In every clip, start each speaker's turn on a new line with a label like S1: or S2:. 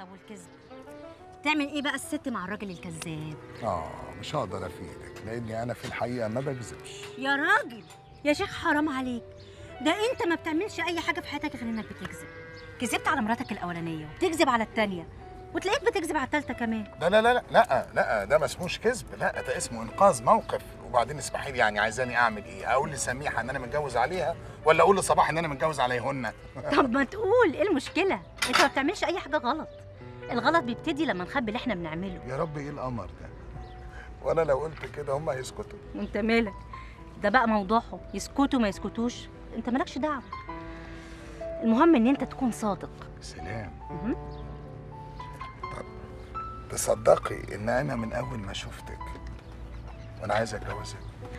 S1: طب والكذب تعمل ايه بقى الست مع الراجل الكذاب
S2: اه مش هقدر افيدك لاني انا في الحقيقه ما بكذبش
S1: يا راجل يا شيخ حرام عليك ده انت ما بتعملش اي حاجه في حياتك غير انك بتكذب كذبت على مراتك الاولانيه وبتكذب على التانيه وتلاقيك بتكذب على التالته كمان
S2: لا لا لا لا لا لا ده ما اسموش كذب لا ده اسمه انقاذ موقف وبعدين اسمحي لي يعني عايزاني اعمل ايه اقول لسميحه ان انا متجوز عليها ولا اقول لصباح ان انا متجوز عليهن
S1: طب ما تقول ايه المشكله انت ما بتعملش اي حاجه غلط الغلط بيبتدي لما نخبي اللي احنا بنعمله
S2: يا رب ايه القمر ده وانا لو قلت كده هم هيسكتوا
S1: وانت مالك ده بقى موضوعهم يسكتوا ما يسكتوش انت مالكش دعوه المهم ان انت تكون صادق
S2: سلام
S1: مهم.
S2: طب تصدقي ان انا من اول ما شفتك وانا عايز اتجوزك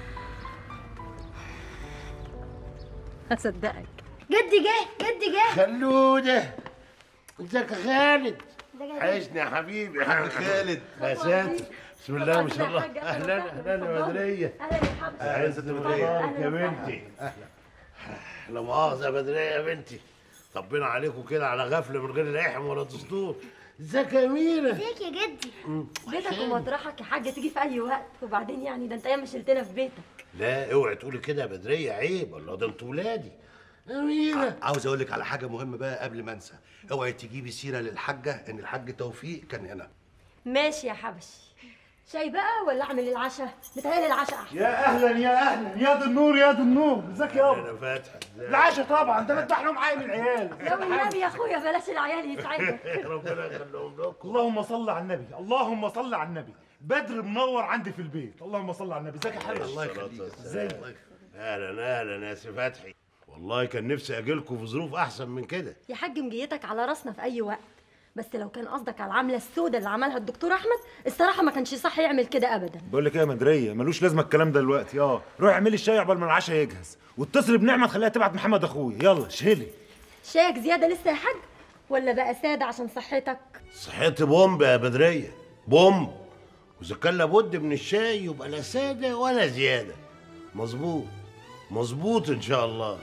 S1: هصدقك
S3: جدي جه جدي جه
S4: خلودة ازيك يا خالد عايشني يا حبيبي يا خالد يا ساتر بسم الله ما شاء الله اهلا اهلا يا بدريه
S3: اهلا يا حبيبي
S4: اهلا ست بدريه يا بنتي لا مؤاخذه يا بدريه يا بنتي طبينا عليكم كده على غفله من غير لحم ولا دستور ازيك يا اميره
S3: ازيك يا جدي
S5: بيتك ومطرحك يا حاجه تيجي في اي وقت وبعدين يعني ده انت ايام ما شلتنا في بيتك
S4: لا اوعي تقولي كده يا بدريه عيب والله ده انتوا ولادي اميره
S6: عاوز اقول لك على حاجه مهمه بقى قبل ما انسى اوعي تجيبي سيره للحاجه ان الحاج توفيق كان هنا
S5: ماشي يا حبشي شاي بقى ولا اعمل العشاء بتهيألي العشاء احسن
S7: يا اهلا يا اهلا يا دي النور يا دي النور ازيك يابا
S4: انا فاتح
S7: العشاء طبعا ده انا لهم عين العيال
S5: لو النبي يا اخويا بلاش العيال يتعبوا
S4: ربنا يخليهم لكم
S7: اللهم صل على النبي اللهم صل على النبي بدر منور عندي في البيت اللهم صل على النبي ازيك يا حبيبي
S6: الله يخليك
S7: ازيك
S4: اهلا اهلا يا سي فتحي والله كان نفسي اجيلكم في ظروف احسن من كده
S5: يا حاج مجيتك على راسنا في اي وقت بس لو كان قصدك على العمله السوداء اللي عملها الدكتور احمد الصراحه ما كانش صح يعمل كده ابدا
S8: بقول لك ايه يا مدريه ملوش لازمه الكلام ده دلوقتي اه روح اعملي الشاي عقبال ما العشاء يجهز واتصلي بنعمه تخليها تبعت محمد اخويا يلا شيلي
S5: شايك زياده لسه يا حاج ولا بقى ساده عشان صحتك
S4: صحتي بومب يا بدريه بومب واذا كان لابد من الشاي يبقى لا ساده ولا زياده مظبوط مظبوط ان شاء الله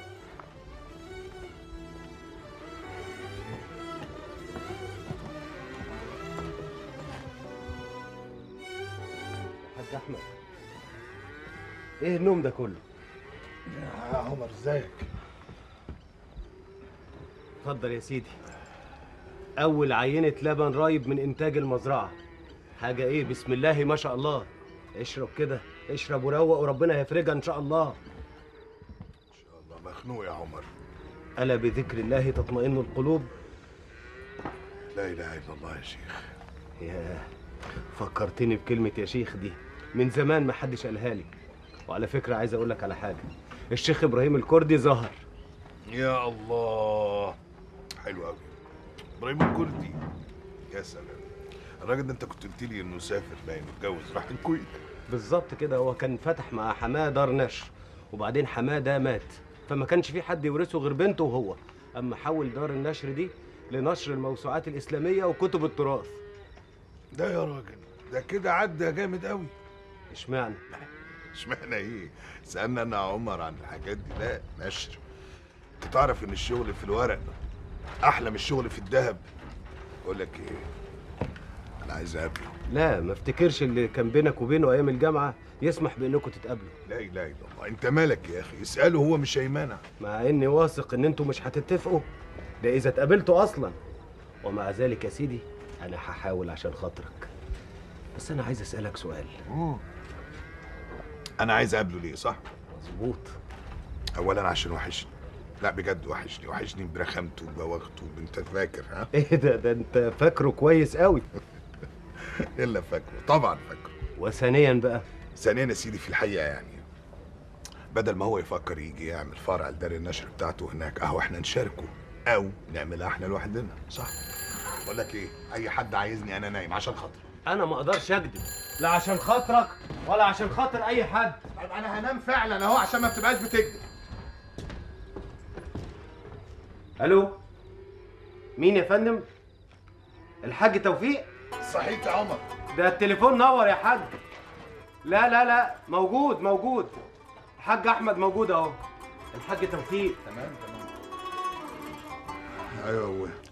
S9: حاج احمد ايه النوم ده كله
S2: يا عمر ازيك
S9: اتفضل يا سيدي اول عينه لبن رايب من انتاج المزرعه حاجه ايه بسم الله ما شاء الله اشرب كده اشرب وروق وربنا هيفرجها ان شاء الله
S2: ان شاء الله مخنوق يا عمر
S9: الا بذكر الله تطمئن القلوب
S2: لا اله الا الله يا شيخ
S9: يا فكرتني بكلمه يا شيخ دي من زمان ما حدش قالها لي وعلى فكره عايز اقول لك على حاجه الشيخ ابراهيم الكردي ظهر
S2: يا الله حلو قوي ابراهيم الكردي يا سلام الراجل ده انت كنت قلت لي انه سافر باين اتجوز راح الكويت
S9: بالظبط كده هو كان فتح مع حماه دار نشر وبعدين حماه ده مات فما كانش في حد يورثه غير بنته وهو اما حول دار النشر دي لنشر الموسوعات الاسلاميه وكتب التراث
S2: ده يا راجل ده كده عدى جامد قوي
S9: اشمعنى
S2: اشمعنى ايه سالنا انا عمر عن الحاجات دي لا نشر انت تعرف ان الشغل في الورق احلى من الشغل في الذهب اقول لك ايه انا عايز اقابله
S9: لا ما افتكرش اللي كان بينك وبينه ايام الجامعه يسمح بانكم تتقابلوا
S2: لا اله الا الله انت مالك يا اخي اساله هو مش هيمانع
S9: مع اني واثق ان انتوا مش هتتفقوا ده اذا اتقابلتوا اصلا ومع ذلك يا سيدي انا هحاول عشان خاطرك بس انا عايز اسالك سؤال
S2: انا عايز اقابله ليه صح
S9: مظبوط
S2: اولا عشان وحشني لا بجد وحشني وحشني برخامته وبواخته انت فاكر ها
S9: ايه ده ده انت فاكره كويس قوي
S2: الا فاكره طبعا فاكره
S9: وثانيا بقى
S2: ثانيا يا سيدي في الحقيقه يعني بدل ما هو يفكر يجي يعمل فرع لدار النشر بتاعته هناك اهو احنا نشاركه او نعملها احنا لوحدنا صح بقول لك ايه اي حد عايزني انا نايم عشان خاطري
S9: انا ما اقدرش اكذب لا عشان خاطرك ولا عشان خاطر اي حد
S2: طيب انا هنام فعلا اهو عشان ما بتبقاش بتكذب
S9: الو مين يا فندم الحاج توفيق
S2: صحيت يا عمر
S9: ده التليفون نور يا حاج لا لا لا موجود موجود الحاج احمد موجود اهو الحاج توفيق
S2: تمام تمام ايوه هو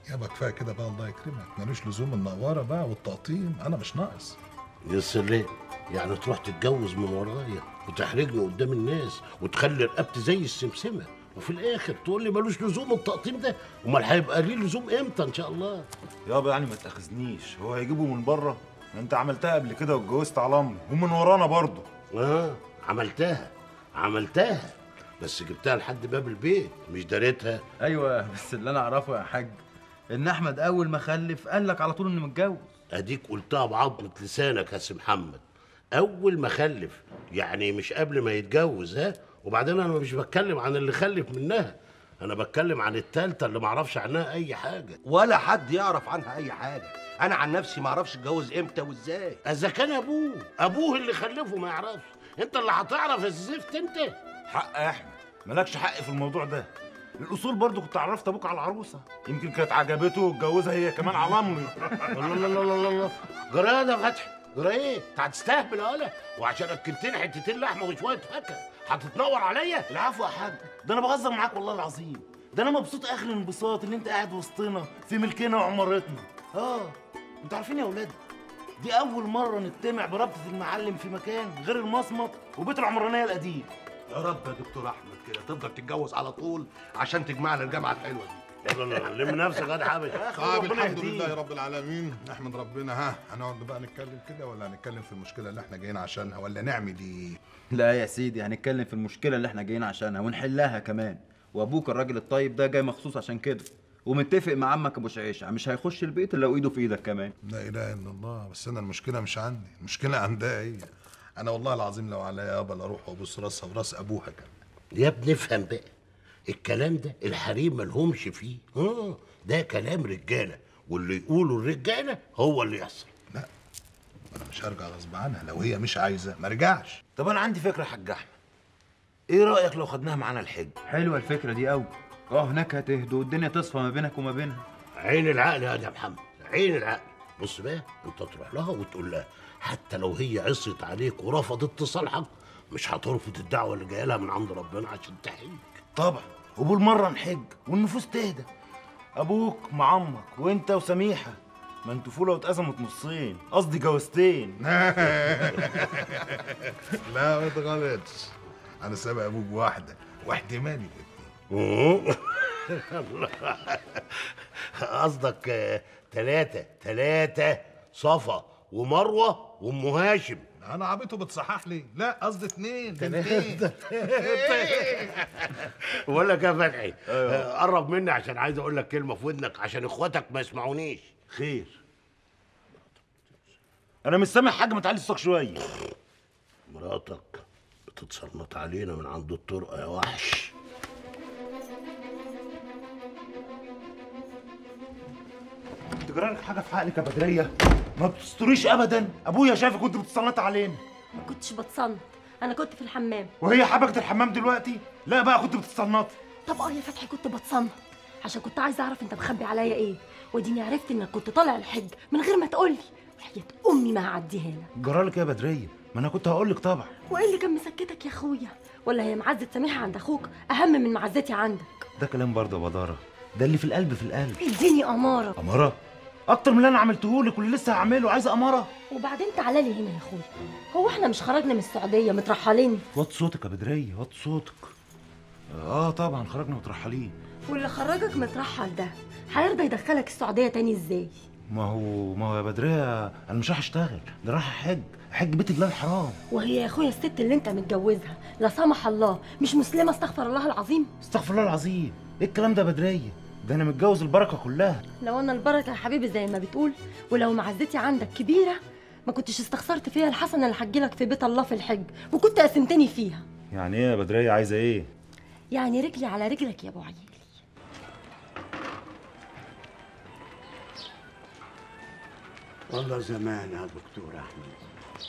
S2: يابا كفايه كده بقى الله يكرمك ملوش لزوم النواره بقى والتقطيم انا مش ناقص
S4: يا سلام يعني تروح تتجوز من ورايا وتحرجني قدام الناس وتخلي رقبتي زي السمسمه وفي الاخر تقول لي ملوش لزوم التقطيم ده امال هيبقى ليه لزوم امتى ان شاء الله
S8: يابا يعني ما تاخذنيش هو هيجيبه من بره انت عملتها قبل كده واتجوزت على امي ومن ورانا برضه
S4: اه عملتها عملتها بس جبتها لحد باب البيت مش داريتها
S10: ايوه بس اللي انا اعرفه يا حاج ان احمد اول ما خلف قال لك على طول انه متجوز
S4: اديك قلتها بعظمه لسانك يا سي محمد اول ما خلف يعني مش قبل ما يتجوز ها وبعدين انا مش بتكلم عن اللي خلف منها انا بتكلم عن التالتة اللي معرفش عنها اي حاجه
S6: ولا حد يعرف عنها اي حاجه انا عن نفسي ما اعرفش اتجوز امتى وازاي
S4: اذا كان ابوه ابوه اللي خلفه ما يعرفش انت اللي هتعرف الزفت انت
S8: حق يا احمد مالكش حق في الموضوع ده الاصول برضه كنت عرفت ابوك على العروسه يمكن كانت عجبته واتجوزها هي كمان على امي
S4: الله الله الله الله الله جرى إيه ده فتحي جرى ايه انت هتستهبل ولا وعشان اكلتني حتتين لحمه وشويه فاكهه هتتنور عليا
S8: العفو يا حاج ده انا بهزر معاك والله العظيم ده انا مبسوط اخر الانبساط ان انت قاعد وسطنا في ملكنا وعمارتنا اه انتوا عارفين يا اولاد دي اول مره نجتمع برابطه المعلم في مكان غير المصمت وبيت العمرانيه القديم
S6: يا رب يا دكتور احمد كده تفضل تتجوز على طول عشان تجمعنا الجامعه الحلوه دي
S4: يلا يلا لم نفسك يا حبيبي
S2: طيب
S8: ربنا
S2: الحمد
S8: يهديه.
S2: لله رب العالمين نحمد ربنا ها هنقعد بقى نتكلم كده ولا هنتكلم في المشكله اللي احنا جايين عشانها ولا نعمل ايه
S10: لا يا سيدي هنتكلم في المشكله اللي احنا جايين عشانها ونحلها كمان وابوك الراجل الطيب ده جاي مخصوص عشان كده ومتفق مع عمك ابو شعيشه مش هيخش البيت الا وايده في ايدك كمان
S2: لا اله الا الله بس انا المشكله مش عندي المشكله عندها هي انا والله العظيم لو عليا يابا اروح وابوس راسها وراس ابوها كمان
S4: يا ابني افهم بقى الكلام ده الحريم ملهمش فيه اه ده كلام رجاله واللي يقوله الرجاله هو اللي يحصل
S2: انا مش هرجع غصب عنها لو هي مش عايزه ما ارجعش
S8: طب انا عندي فكره يا حاج احمد ايه رايك لو خدناها معانا الحج
S10: حلوه الفكره دي قوي اه هناك هتهدى والدنيا تصفى ما بينك وما بينها
S4: عين العقل يا يا محمد عين العقل بص بقى انت تروح لها وتقول لها حتى لو هي عصت عليك ورفضت تصالحك مش هترفض الدعوه اللي جايه لها من عند ربنا عشان تحييك
S8: طبعا وبالمره نحج والنفوس تهدى ابوك مع امك وانت وسميحه ما انتوا فوله واتقسمت نصين قصدي جوازتين
S2: لا ما تغلطش انا سابق ابوك بواحده واحتمالي الاتنين
S4: قصدك آه، تلاتة تلاتة صفا ومروة وام هاشم
S2: انا عبيطه بتصحح لي لا قصدي اتنين بنتين
S4: بقول لك يا فتحي آه، قرب مني عشان عايز اقول لك كلمه في ودنك عشان اخواتك ما يسمعونيش
S8: خير انا مش سامع حاجه ما تعلي الصوت شويه
S4: مراتك بتتصنط علينا من عند الطرقه يا وحش
S8: تجرى لك حاجه في عقلك يا بدريه ما بتستريش ابدا ابويا شافك كنت بتسلط علينا
S5: ما كنتش بتصنت انا كنت في الحمام
S8: وهي حبكت الحمام دلوقتي لا بقى كنت بتتصنطي
S5: طب اه يا فتحي كنت بتصنت عشان كنت عايزه اعرف انت مخبي عليا ايه وديني عرفت انك كنت طالع الحج من غير ما تقولي وحياة امي ما هعديها لك
S8: جرى لك يا بدريه ما انا كنت هقول لك طبعا
S5: وايه اللي كان مسكتك يا اخويا ولا هي معزه سميحه عند اخوك اهم من معزتي عندك
S8: ده كلام برضه يا بداره ده اللي في القلب في القلب
S5: اديني اماره
S8: اماره اكتر من اللي انا عملته لك واللي لسه هعمله عايزه اماره
S5: وبعدين تعالى لي هنا يا اخويا هو احنا مش خرجنا من السعوديه مترحلين
S8: وطي صوتك يا بدريه وطي صوتك اه طبعا خرجنا مترحلين
S5: واللي خرجك مترحل ده هيرضى يدخلك السعوديه تاني ازاي
S8: ما هو ما هو يا بدريه انا مش رايح اشتغل ده رايح احج احج بيت الله الحرام
S5: وهي يا اخويا الست اللي انت متجوزها لا سمح الله مش مسلمه استغفر الله العظيم
S8: استغفر الله العظيم ايه الكلام ده يا بدريه ده انا متجوز البركه كلها
S5: لو انا البركه يا حبيبي زي ما بتقول ولو معزتي عندك كبيره ما كنتش استخسرت فيها الحسنه اللي هتجيلك في بيت الله في الحج وكنت قسمتني فيها
S8: يعني ايه يا بدريه عايزه ايه
S5: يعني رجلي على رجلك يا ابو عيالي
S11: والله زمان يا دكتور احمد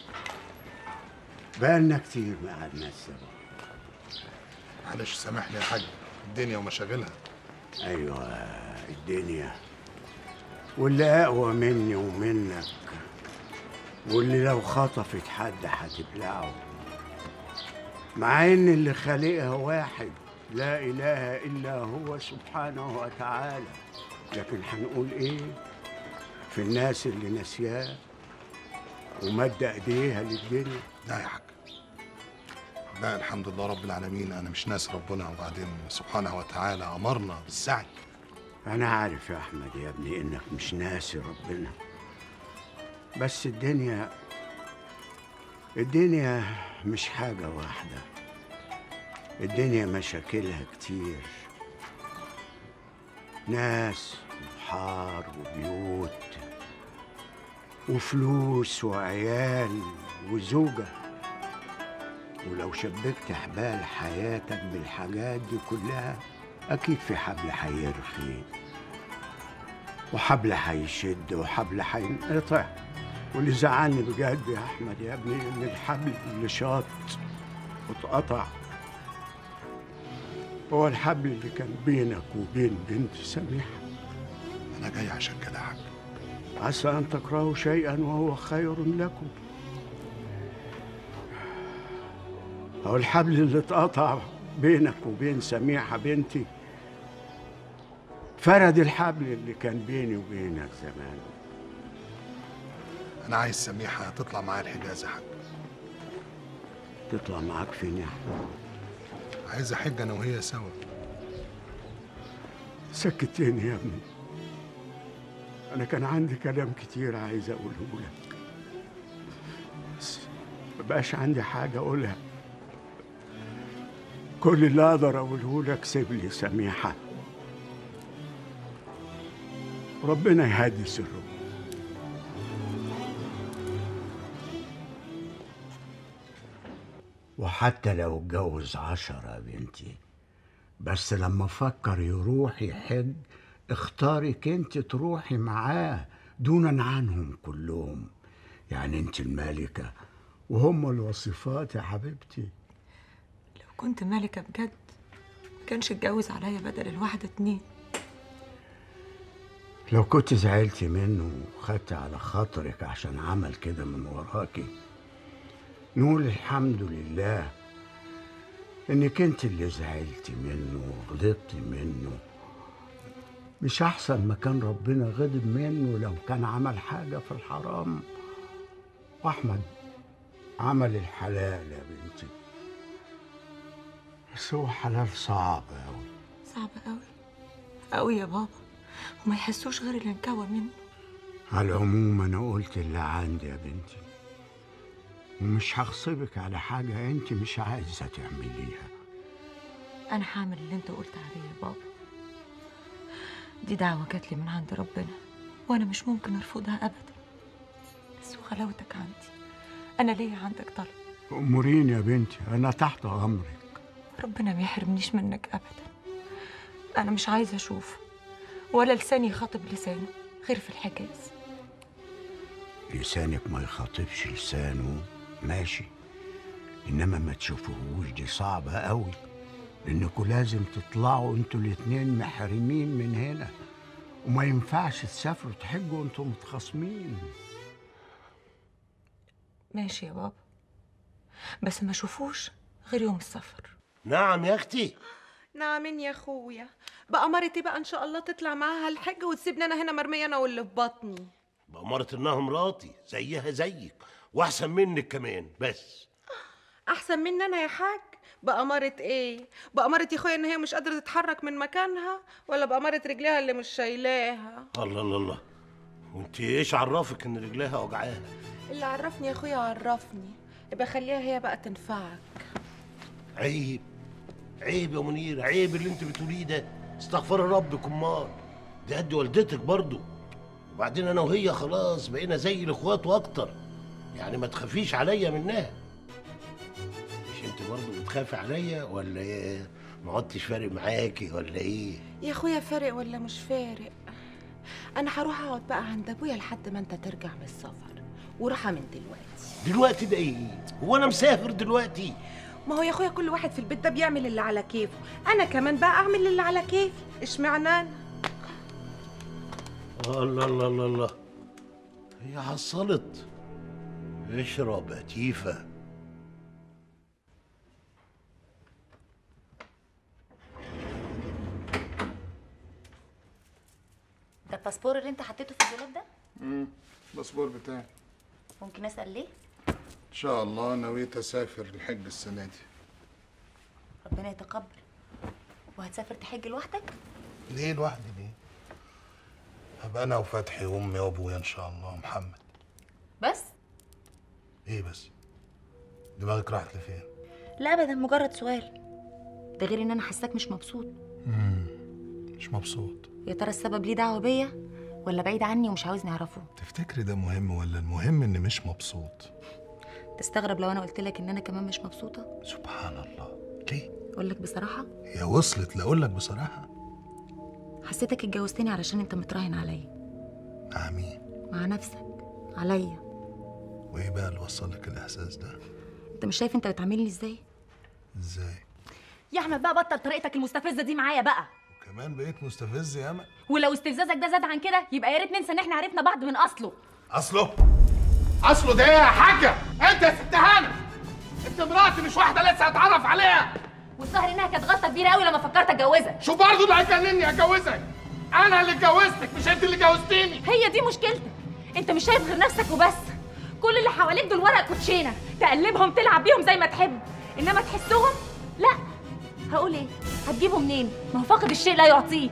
S11: بقالنا كتير ما قعدنا سوا
S2: معلش سامحني يا حاج الدنيا ومشاغلها
S11: ايوه الدنيا واللي اقوى مني ومنك واللي لو خطفت حد هتبلعه مع ان اللي خالقها واحد لا اله الا هو سبحانه وتعالى لكن هنقول ايه في الناس اللي ناسياه ومد ايديها للدنيا
S2: لا يا حاج لا الحمد لله رب العالمين انا مش ناسي ربنا وبعدين سبحانه وتعالى امرنا بالسعي
S11: انا عارف يا احمد يا ابني انك مش ناسي ربنا بس الدنيا الدنيا مش حاجة واحدة الدنيا مشاكلها كتير ناس وحار وبيوت وفلوس وعيال وزوجة ولو شبكت حبال حياتك بالحاجات دي كلها أكيد في حبل هيرخي وحبل هيشد وحبل هينقطع واللي زعلني بجد يا أحمد يا ابني إن الحبل اللي شاط واتقطع هو الحبل اللي كان بينك وبين بنت سميحة
S2: انا جاي عشان كده يا حاج
S11: عسى أن تكرهوا شيئا وهو خير لكم هو الحبل اللي اتقطع بينك وبين سميحة بنتي فرد الحبل اللي كان بيني وبينك زمان
S2: انا عايز سميحه تطلع معايا الحجاز يا حاج
S11: تطلع معاك فين يا أحمد
S2: عايز احج انا وهي سوا
S11: سكتني يا ابني أنا كان عندي كلام كتير عايز أقوله لك بس مبقاش عندي حاجة أقولها كل اللي أقدر أقوله لك سيب لي سميحة ربنا يهدي سره وحتى لو اتجوز عشرة يا بنتي بس لما فكر يروح يحج اختارك انت تروحي معاه دونا عنهم كلهم يعني انت المالكة وهم الوصفات يا حبيبتي
S5: لو كنت ملكة بجد ما كانش اتجوز عليا بدل الواحدة اتنين
S11: لو كنت زعلتي منه وخدت على خاطرك عشان عمل كده من وراكي نقول الحمد لله انك انت اللي زعلتي منه وغضبتي منه مش احسن ما كان ربنا غضب منه لو كان عمل حاجة في الحرام واحمد عمل الحلال يا بنتي بس هو حلال صعب أوي
S5: صعب قوي قوي يا بابا وما يحسوش غير اللي انكوى منه
S11: على العموم انا قلت اللي عندي يا بنتي ومش هغصبك على حاجة انت مش عايزة تعمليها
S5: انا هعمل اللي انت قلت عليه يا بابا دي دعوة جات لي من عند ربنا وانا مش ممكن ارفضها ابدا بس وغلاوتك عندي انا ليا عندك طلب
S11: أمورين يا بنتي أنا تحت أمرك
S5: ربنا ما يحرمنيش منك ابدا انا مش عايزه اشوفه ولا لساني يخاطب لسانه غير في الحجاز
S11: لسانك ما يخاطبش لسانه ماشي إنما ما تشوفوهوش دي صعبة قوي لأنكوا لازم تطلعوا انتوا الاتنين محرمين من هنا وما ينفعش تسافروا تحجوا انتوا متخاصمين
S5: ماشي يا بابا بس ما اشوفوش غير يوم السفر
S4: نعم يا اختي
S12: نعمين يا اخويا بقى مرتي بقى ان شاء الله تطلع معاها الحج وتسيبني انا هنا مرميه انا واللي في بطني
S4: بأمارة انها مراتي زيها زيك واحسن منك كمان بس
S12: احسن مني انا يا حاج بأمارة ايه بأمارة يا اخويا ان هي مش قادره تتحرك من مكانها ولا بأمارة رجليها اللي مش شايلاها
S4: الله الله الله وانت ايش عرفك ان رجليها وجعاها
S12: اللي عرفني يا اخويا عرفني يبقى خليها هي بقى تنفعك
S4: عيب عيب يا منير عيب اللي انت بتقوليه ده استغفر ربك امال دي قد والدتك برضو وبعدين انا وهي خلاص بقينا زي الاخوات واكتر يعني ما تخافيش عليا منها مش انت برضو بتخافي عليا ولا ايه ما عدتش فارق معاكي ولا ايه
S12: يا اخويا فارق ولا مش فارق انا هروح اقعد بقى عند ابويا لحد ما انت ترجع من السفر وراحه من دلوقتي
S4: دلوقتي ده ايه هو انا مسافر دلوقتي
S12: ما هو يا اخويا كل واحد في البيت ده بيعمل اللي على كيفه انا كمان بقى اعمل اللي على كيفي اشمعنى انا
S4: الله الله الله الله هي حصلت اشرب يا تيفا
S13: الباسبور اللي انت حطيته في الدولاب ده
S2: امم الباسبور بتاعي
S13: ممكن اسال ليه
S2: ان شاء الله نويت اسافر الحج السنه دي
S13: ربنا يتقبل وهتسافر تحج لوحدك
S2: ليه لوحدي ليه هبقى انا وفتحي وامي وابويا ان شاء الله محمد
S13: بس
S2: ايه بس دماغك راحت لفين
S13: لا ابدا مجرد سؤال ده غير ان انا حاساك مش مبسوط
S2: امم مش مبسوط
S13: يا ترى السبب ليه دعوه بيا ولا بعيد عني ومش عاوزني اعرفه
S2: تفتكري ده مهم ولا المهم اني مش مبسوط
S13: تستغرب لو انا قلت لك ان انا كمان مش مبسوطه
S2: سبحان الله ليه
S13: اقول لك بصراحه
S2: هي وصلت لاقول لك بصراحه
S13: حسيتك اتجوزتني علشان انت متراهن عليا
S2: مع مين
S13: مع نفسك عليا
S2: وايه بقى اللي وصلك الاحساس ده
S13: انت مش شايف انت بتعاملني ازاي
S2: ازاي
S14: يا احمد بقى بطل طريقتك المستفزه دي معايا بقى
S2: كمان بقيت مستفز يا امل
S14: ولو استفزازك ده زاد عن كده يبقى يا ريت ننسى ان احنا عرفنا بعض من اصله
S2: اصله اصله ده يا حاجه انت يا ست هانم انت مراتي مش واحده لسه هتعرف عليها
S14: والظاهر انها كانت غلطه كبيره قوي لما فكرت اتجوزك
S2: شو برضه اللي هيجنني اتجوزك انا اللي اتجوزتك مش انت اللي جوزتيني
S14: هي دي مشكلتك انت مش شايف غير نفسك وبس كل اللي حواليك دول ورق كوتشينه تقلبهم تلعب بيهم زي ما تحب انما تحسهم لا هقول ايه هتجيبه منين ما هو فاقد الشيء لا يعطيه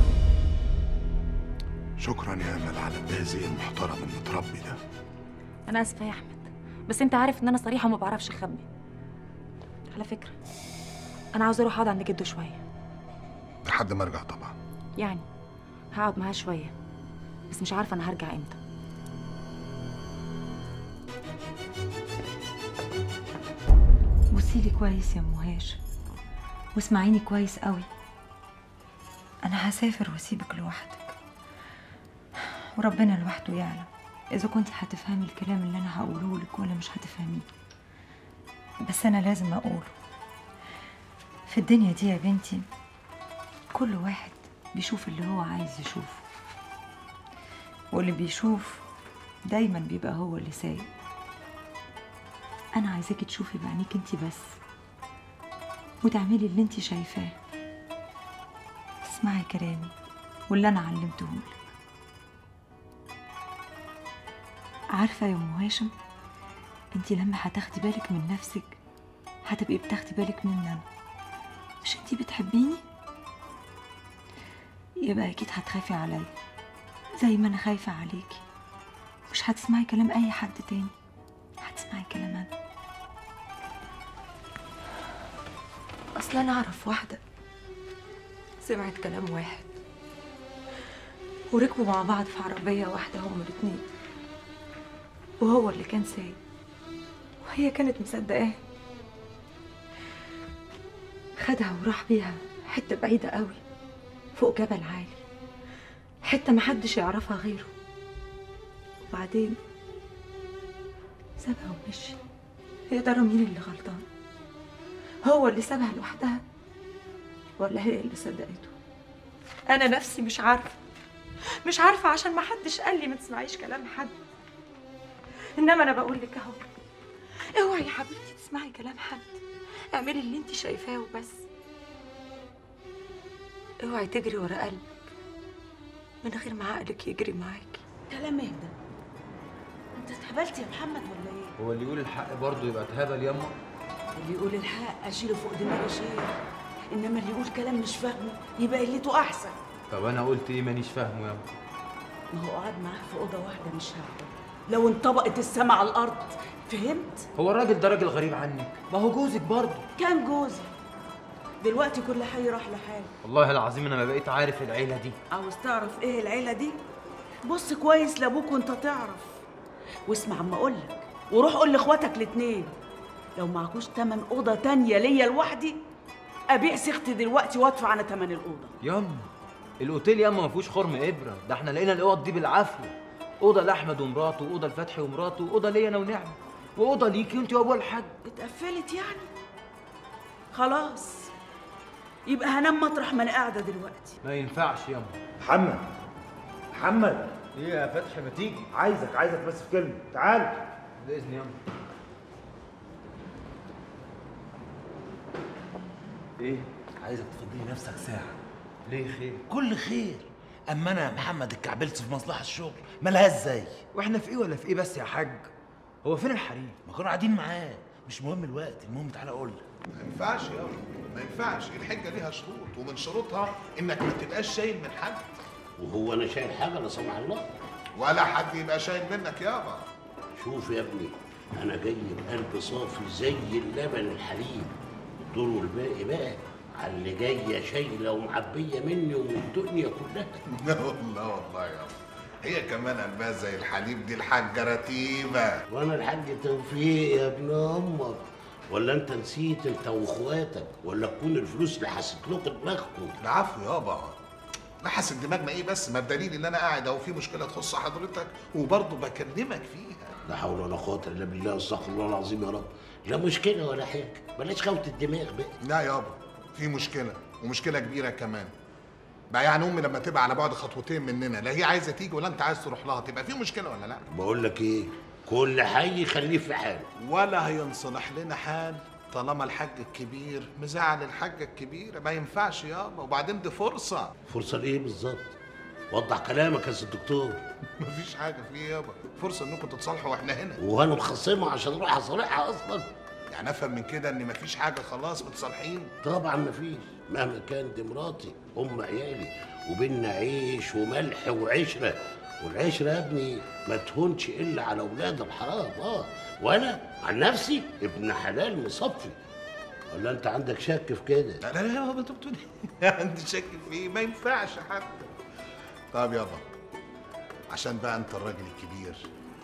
S2: شكرا يا امل على التهزيء المحترم المتربي ده
S14: انا اسفه يا احمد بس انت عارف ان انا صريحه وما بعرفش اخبي على فكره انا عاوزه اروح اقعد عند جده شويه
S2: لحد ما ارجع طبعا
S14: يعني هقعد معاه شويه بس مش عارفه انا هرجع امتى
S5: بصي لي كويس يا ام هاشم واسمعيني كويس قوي انا هسافر واسيبك لوحدك وربنا لوحده يعلم اذا كنت هتفهمي الكلام اللي انا هقوله لك ولا مش هتفهميه بس انا لازم اقوله في الدنيا دي يا بنتي كل واحد بيشوف اللي هو عايز يشوفه واللي بيشوف دايما بيبقى هو اللي سايق انا عايزاكي تشوفي بعينيك انتي بس وتعملي اللي انتي شايفاه تسمعي كلامي واللي انا علمتهولك عارفه يا ام هاشم انتي لما هتاخدي بالك من نفسك هتبقي بتاخدي بالك مني انا مش انتي بتحبيني يبقى اكيد هتخافي عليا زي ما انا خايفه عليكي مش هتسمعي كلام اي حد تاني هتسمعي كلام انا اصل انا اعرف واحده سمعت كلام واحد وركبوا مع بعض في عربيه واحده هما الاتنين وهو اللي كان سايق وهي كانت مصدقاه خدها وراح بيها حته بعيده قوي فوق جبل عالي حته محدش يعرفها غيره وبعدين سابها ومشي يا ترى مين اللي غلطان هو اللي سابها لوحدها ولا هي اللي صدقته انا نفسي مش عارفه مش عارفه عشان ما حدش قال لي ما تسمعيش كلام حد انما انا بقول لك اهو اوعي يا حبيبتي تسمعي كلام حد اعملي اللي انت شايفاه وبس اوعي تجري ورا قلبك من غير ما عقلك يجري معاكي
S15: كلام ايه ده انت اتهبلت يا محمد ولا ايه
S10: هو اللي يقول الحق برضه يبقى اتهبل ياما
S15: اللي يقول الحق اشيله فوق دماغي شيل انما اللي يقول كلام مش فاهمه يبقى قلته احسن
S10: طب انا قلت ايه مانيش فاهمه ياما
S15: ما هو قعد معاه في اوضه واحده مش هقدر لو انطبقت السما على الارض فهمت
S10: هو الراجل ده راجل غريب عنك ما هو جوزك برضه
S15: كان جوزي دلوقتي كل حي راح لحاله
S10: والله العظيم انا ما بقيت عارف العيله دي
S15: عاوز تعرف ايه العيله دي بص كويس لابوك وانت تعرف واسمع اما اقولك وروح قول لاخواتك الاتنين لو معكوش تمن اوضه تانية ليا لوحدي ابيع سيختي دلوقتي وادفع انا تمن الاوضه
S10: ياما الاوتيل ياما ما فيهوش خرم ابره ده احنا لقينا الاوض دي بالعافيه اوضه لاحمد ومراته واوضه لفتحي ومراته واوضه ليا انا ونعمه واوضه ليكي وانت وابو الحاج
S15: اتقفلت يعني خلاص يبقى هنام مطرح ما انا قاعده دلوقتي
S10: ما ينفعش ياما
S7: محمد محمد
S10: ايه يا فتحي ما تيجي
S7: عايزك عايزك بس في كلمه تعال
S10: باذن ياما
S8: ايه عايزك تفضلي نفسك ساعه
S10: ليه خير
S8: كل خير اما انا يا محمد اتكعبلت في مصلحه الشغل مالها ازاي
S10: واحنا في ايه ولا في ايه بس يا حاج هو فين الحريم
S8: ما كانوا قاعدين معاه مش مهم الوقت المهم تعالى اقول لك
S2: ما ينفعش يابا ما ينفعش الحجه ليها شروط ومن شروطها انك ما تبقاش شايل من حد
S4: وهو انا شايل حاجه لا سمح الله
S2: ولا حد يبقى شايل منك يابا
S4: شوف يا ابني انا جاي بقلب صافي زي اللبن الحليب دول والباقي بقى على اللي جايه شايله ومعبيه مني ومن الدنيا كلها
S2: لا والله والله يابا هي كمان قلبها زي الحليب دي الحاجه رتيبه
S4: وانا الحاج توفيق يا ابن امك ولا انت نسيت انت واخواتك ولا تكون الفلوس لحست لكم دماغكم
S2: العفو يابا لحس دماغنا ايه بس ما بدليل ان انا قاعد اهو في مشكله تخص حضرتك وبرضه بكلمك فيها
S4: لا حول ولا قوه الا بالله استغفر الله العظيم يا رب لا مشكله ولا حاجه بلاش خوت الدماغ بقى
S2: لا يابا في مشكله ومشكله كبيره كمان بقى يعني امي لما تبقى على بعد خطوتين مننا لا هي عايزه تيجي ولا انت عايز تروح لها تبقى في مشكله ولا لا
S4: بقول لك ايه كل حي خليه في حاله
S2: ولا هينصلح لنا حال طالما الحاج الكبير مزعل الحاجه الكبيره ما ينفعش يابا وبعدين دي فرصه
S4: فرصه لايه بالظبط وضح كلامك يا سيد الدكتور
S2: مفيش حاجه فيه يابا فرصه انكم تتصالحوا واحنا هنا
S4: وانا مخصمها عشان اروح اصالحها اصلا
S2: يعني افهم من كده ان مفيش حاجه خلاص متصالحين
S4: طبعا مفيش مهما كان دي مراتي ام عيالي وبينا عيش وملح وعشره والعشره يا ابني ما تهونش الا على اولاد الحرام اه وانا عن نفسي ابن حلال مصفي ولا انت عندك شك في كده
S2: لا لا لا يابا انت بتقول إيه؟ عندي شك في ايه ما ينفعش حتى طب يابا عشان بقى انت الراجل الكبير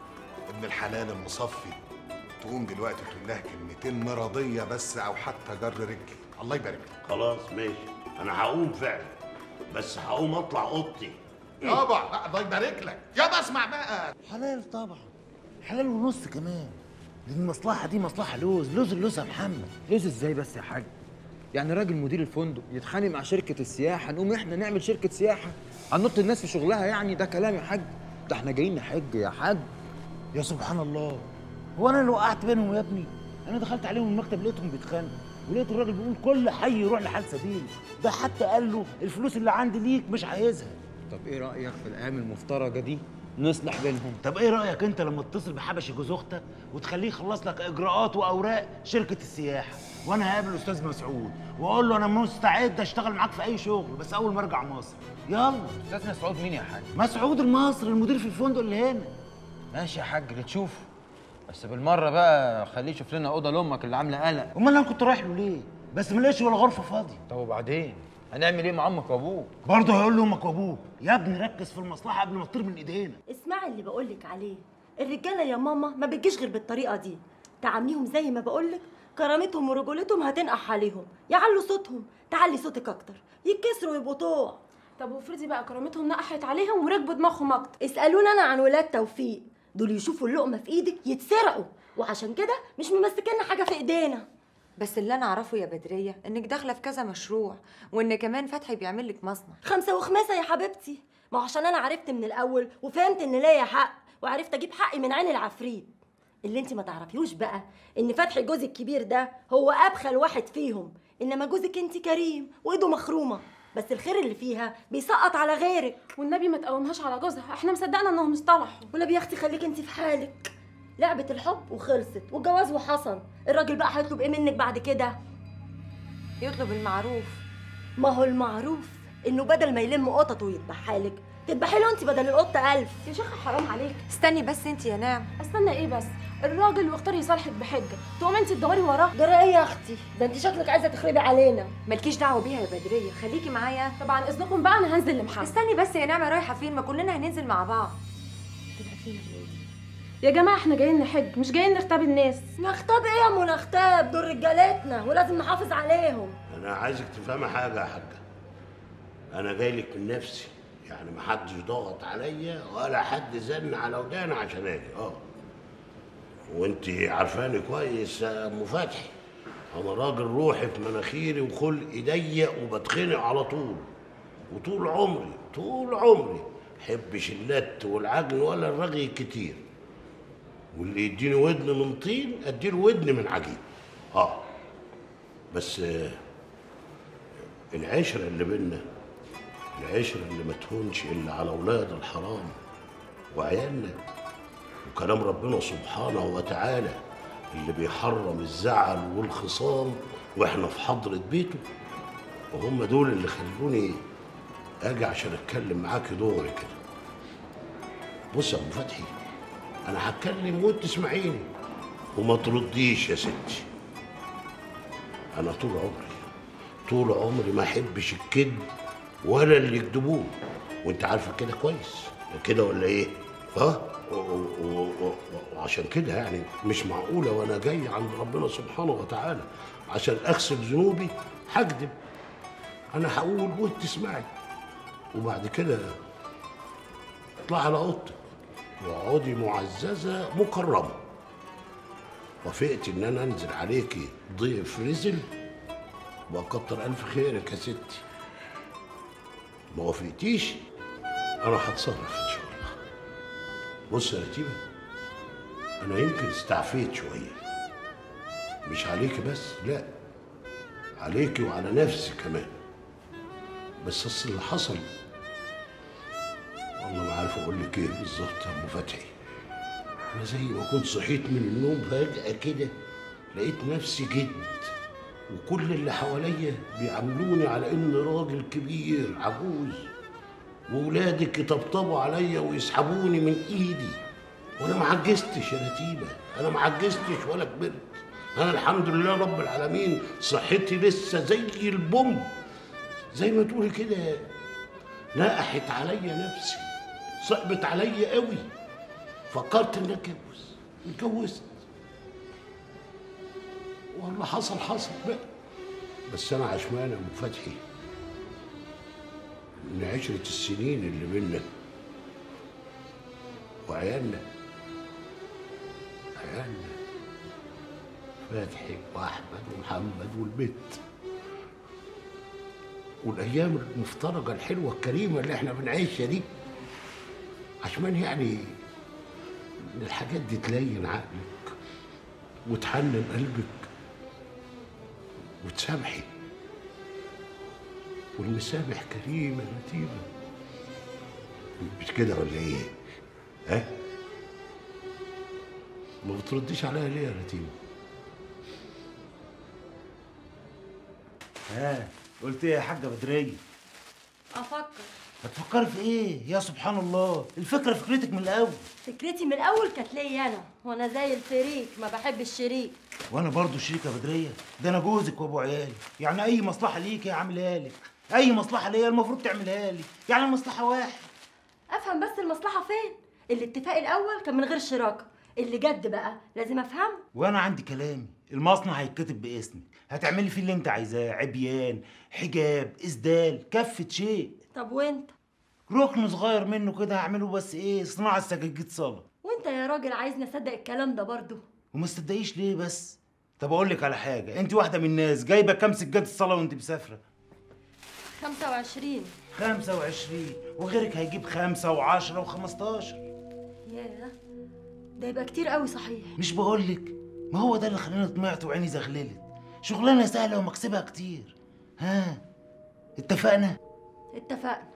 S2: ابن الحلال المصفي تقوم دلوقتي تقول لها كلمتين مرضيه بس او حتى جر رجل الله يبارك لك
S4: خلاص ماشي انا هقوم فعلا بس هقوم اطلع اوضتي
S2: يابا لا الله يبارك لك يابا اسمع بقى
S8: حلال طبعا حلال ونص كمان دي المصلحه دي مصلحه لوز لوز اللوز يا محمد
S10: لوز ازاي بس يا حاج يعني راجل مدير الفندق يتخانق مع شركه السياحه نقوم احنا نعمل شركه سياحه هننط الناس في شغلها يعني ده كلام يا حاج ده احنا جايين نحج يا حاج
S8: يا سبحان الله هو انا اللي وقعت بينهم يا ابني انا دخلت عليهم المكتب لقيتهم بيتخانقوا ولقيت الراجل بيقول كل حي يروح لحال سبيل ده حتى قال له الفلوس اللي عندي ليك مش عايزها
S10: طب ايه رايك في الايام المفترجه دي نصلح بينهم
S8: طب ايه رايك انت لما تتصل بحبشي جوز اختك وتخليه يخلص لك اجراءات واوراق شركه السياحه وانا هقابل الاستاذ مسعود واقول له انا مستعد اشتغل معاك في اي شغل بس اول ما ارجع مصر يلا
S10: استاذ مسعود مين يا حاج
S8: مسعود المصري المدير في الفندق اللي هنا
S10: ماشي يا حاج اللي تشوفه بس بالمره بقى خليه يشوف لنا اوضه لامك اللي عامله قلق
S8: امال انا كنت رايح له ليه بس ما لقيتش ولا غرفه فاضيه
S10: طب وبعدين هنعمل ايه مع امك وابوك
S8: برضه هيقول له امك وابوك يا ابني ركز في المصلحه قبل ما تطير من ايدينا
S16: اسمعي اللي بقولك عليه الرجاله يا ماما ما بتجيش غير بالطريقه دي تعامليهم زي ما بقولك كرامتهم ورجولتهم هتنقح عليهم يعلوا صوتهم تعلي صوتك اكتر يتكسروا يبقوا طوع
S14: طب وافرضي بقى كرامتهم نقحت عليهم وركبوا دماغهم اكتر
S16: اسالونا انا عن ولاد توفيق دول يشوفوا اللقمه في ايدك يتسرقوا وعشان كده مش ممسكين حاجه في ايدينا
S5: بس اللي انا اعرفه يا بدريه انك داخله في كذا مشروع وان كمان فتحي بيعمل لك مصنع
S16: خمسه وخماسه يا حبيبتي ما هو عشان انا عرفت من الاول وفهمت ان ليا حق وعرفت اجيب حقي من عين العفريت اللي انت ما تعرفيهوش بقى ان فتحي جوزك الكبير ده هو ابخل واحد فيهم انما جوزك انت كريم وايده مخرومه بس الخير اللي فيها بيسقط على غيرك
S14: والنبي ما تقومهاش على جوزها احنا مصدقنا انهم اصطلحوا
S16: ولا يا اختي خليك انت في حالك لعبة الحب وخلصت والجواز وحصل الراجل بقى هيطلب ايه منك بعد كده
S5: يطلب المعروف
S16: ما هو المعروف انه بدل ما يلم قطط ويذبحها لك تذبحي له انت بدل القطه ألف
S14: يا شيخه حرام عليك
S5: استني بس انت يا نعم
S14: استنى ايه بس الراجل واختار يصالحك بحجه تقوم انت تدوري وراه
S16: جرى ايه يا اختي ده انت شكلك عايزه تخربي علينا
S5: مالكيش دعوه بيها يا بدريه خليكي معايا
S14: طبعا اذنكم بقى انا هنزل لمحمد
S5: استني بس يا نعمه رايحه فين ما كلنا هننزل مع بعض
S16: تبقى فين يا ولادي
S14: يا جماعه احنا جايين نحج مش جايين نختبي الناس
S16: نختاب ايه يا منختاب دول رجالتنا ولازم نحافظ عليهم
S4: انا عايزك تفهمي حاجه يا حاجه انا جاي لك من نفسي يعني ما حدش ضغط عليا ولا حد زن على وداني عشان اجي اه وانت عارفاني كويس يا ام فتحي انا راجل روحي في مناخيري وخلقي ضيق وبتخنق على طول وطول عمري طول عمري حبش اللت والعجن ولا الرغي كتير واللي يديني ودن من طين اديله ودن من عجين اه بس آه، العشره اللي بينا العشرة اللي ما تهونش إلا على أولاد الحرام وعيالنا وكلام ربنا سبحانه وتعالى اللي بيحرم الزعل والخصام واحنا في حضرة بيته وهم دول اللي خلوني اجي عشان اتكلم معاك دوري كده بص يا ابو فتحي انا هتكلم وانت تسمعيني وما ترديش يا ستي انا طول عمري طول عمري ما احبش الكذب ولا اللي يكذبوه وانت عارفه كده كويس كده ولا ايه ها و- و- و- و- وعشان كده يعني مش معقوله وانا جاي عند ربنا سبحانه وتعالى عشان اغسل ذنوبي هكذب انا هقول وانت تسمعي وبعد كده اطلع على اوضتك واقعدي معززه مكرمه وافقت ان انا انزل عليكي ضيف نزل وكتر الف خيرك يا ستي ما وافقتيش انا هتصرف ان شاء الله بص يا رتيبه انا يمكن استعفيت شويه مش عليكي بس لا عليكي وعلى نفسي كمان بس اصل اللي حصل والله ما عارف اقول لك ايه بالظبط يا ابو فتحي انا زي ما كنت صحيت من النوم فجاه كده لقيت نفسي جد وكل اللي حواليا بيعاملوني على ان راجل كبير عجوز وولادك يطبطبوا عليا ويسحبوني من ايدي وانا ما عجزتش يا رتيبه انا ما عجزتش ولا كبرت انا الحمد لله رب العالمين صحتي لسه زي البوم زي ما تقولي كده نقحت عليا نفسي صعبت عليا قوي فكرت اني اتجوز اتجوزت والله حصل حصل بقى بس انا عشمان يا ابو فتحي من عشرة السنين اللي بينا وعيالنا عيالنا فتحي واحمد ومحمد والبت والايام المفترجه الحلوه الكريمه اللي احنا بنعيشها دي عشان يعني إن الحاجات دي تلين عقلك وتحنن قلبك وتسامحي والمسامح كريمة رتيبة مش كده ولا ايه؟ ها؟ ما بترديش عليا ليه يا رتيبة؟
S8: ها قلت ايه يا حاجه بدريه
S16: افكر
S8: هتفكري في ايه يا سبحان الله الفكره فكرتك من الاول
S16: فكرتي من الاول كانت ليا انا وانا زي الفريق ما بحب الشريك
S8: وانا برضو شريك يا بدريه ده انا جوزك وابو عيالي يعني اي مصلحه ليك اعملها لك اي مصلحه ليا المفروض تعملها لي يعني المصلحه واحد
S16: افهم بس المصلحه فين الاتفاق الاول كان من غير شراكه اللي جد بقى لازم افهمه
S8: وانا عندي كلامي المصنع هيتكتب باسمك هتعملي فيه اللي انت عايزاه عبيان حجاب اسدال كفه شيء
S16: طب وانت
S8: ركن صغير منه كده هعمله بس ايه صناعه سجاجيد صلاه
S16: وانت يا راجل عايزني اصدق الكلام ده برضو
S8: وما تصدقيش ليه بس طب اقول لك على حاجه انت واحده من الناس جايبه كام سجاده الصلاه وانت مسافره
S16: 25
S8: 25 وغيرك هيجيب خمسة وعشرة وخمستاشر
S16: ياه ده يبقى كتير قوي صحيح
S8: مش بقولك ما هو ده اللي خلاني طمعت وعيني زغللت شغلانة سهلة ومكسبها كتير ها اتفقنا
S16: اتفقنا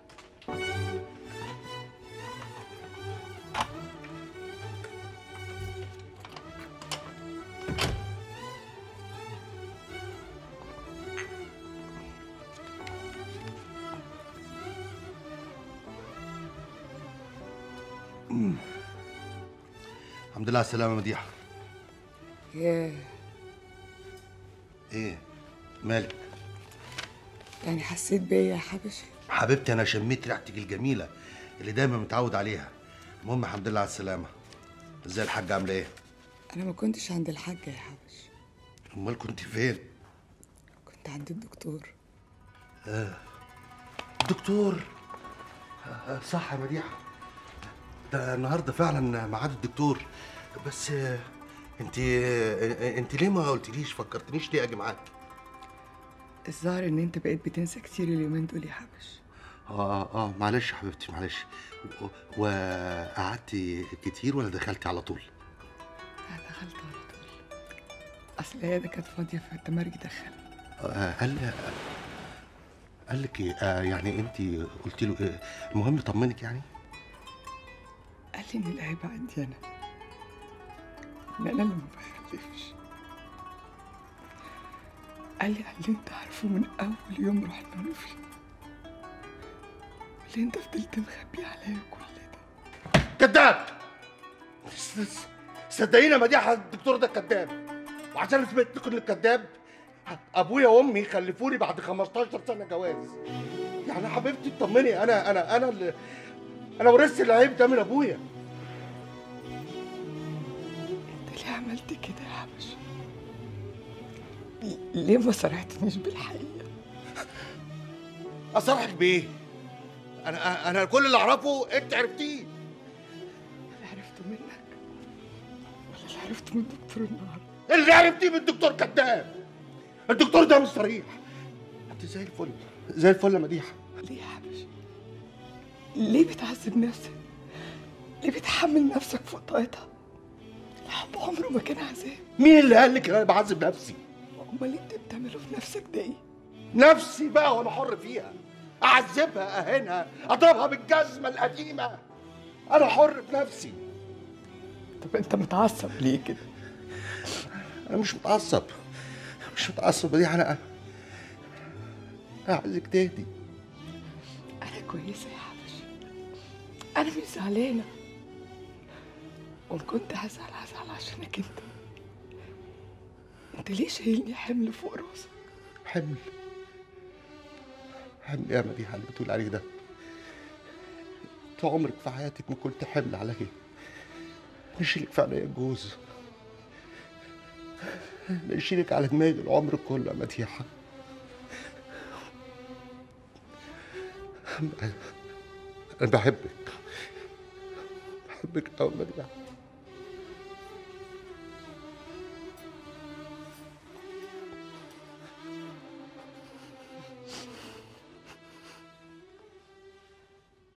S6: الحمد لله على السلامة يا مديحة
S17: ياه
S6: ايه مالك
S17: يعني حسيت بيا يا حبشي
S6: حبيبتي انا شميت ريحتك الجميلة اللي دايما متعود عليها المهم الحمد لله على السلامة ازاي الحاجة عاملة ايه؟
S17: انا ما كنتش عند الحاجة يا حبش
S6: امال كنت فين؟
S17: كنت عند الدكتور
S6: آه. دكتور آه، صح يا مديحة ده النهارده فعلا ميعاد الدكتور بس آه، انت آه، انت ليه ما قلتليش فكرتنيش ليه اجي معاك
S17: الظاهر ان انت بقيت بتنسى كتير اليومين دول يا حبش
S6: اه اه معلش يا حبيبتي معلش و- وقعدت كتير ولا دخلتي على طول
S17: لا دخلت على طول اصل هي ده كانت فاضية فالتمرج دخل
S6: آه، هل قال لك ايه آه يعني انت قلت له ايه المهم طمنك يعني
S17: قال لي ان العيب عندي انا ان انا اللي ما بخلفش قال لي على اللي انت عارفه من اول يوم رحنا له فيه اللي انت فضلت مخبي عليا كل
S6: كذاب صدقيني يا مديحه الدكتور ده كذاب وعشان اثبت لكم انك كذاب ابويا وامي خلفوني بعد 15 سنه جواز يعني حبيبتي اطمني انا انا انا اللي انا ورثت العيب ده من ابويا
S17: انت ليه عملت كده يا حبش ليه ما صرحتنيش بالحقيقه
S6: اصرحك بايه انا انا كل اللي اعرفه انت عرفتيه
S17: اللي عرفته منك ولا اللي عرفته من الدكتور النهارده
S6: اللي عرفتيه من الدكتور كذاب الدكتور ده مش صريح انت زي الفل زي الفل يا مديحه
S17: ليه يا حبش ليه بتعذب نفسك ليه بتحمل نفسك فوق طاقتها الحب عمره ما كان عذاب
S6: مين اللي قال لك ان انا بعذب نفسي
S17: امال اللي انت بتعمله في نفسك ده ايه
S6: نفسي بقى وانا حر فيها اعذبها اهينها اضربها بالجزمه القديمه انا حر بنفسي
S17: طب انت متعصب ليه كده
S6: انا مش متعصب مش متعصب دي انا انا عايزك تهدي
S17: انا كويسه يا حبش انا مش زعلانه وان كنت هزعل هزعل عشانك انت انت ليه شايلني حمل فوق راسك
S6: حمل حمل يا مديحه اللي بتقول عليه ده طول عمرك في حياتك ما كنت حمل عليا نشيلك في عينيا الجوز نشيلك على دماغي العمر كله يا مديحه انا بحبك بحبك قوي مديحه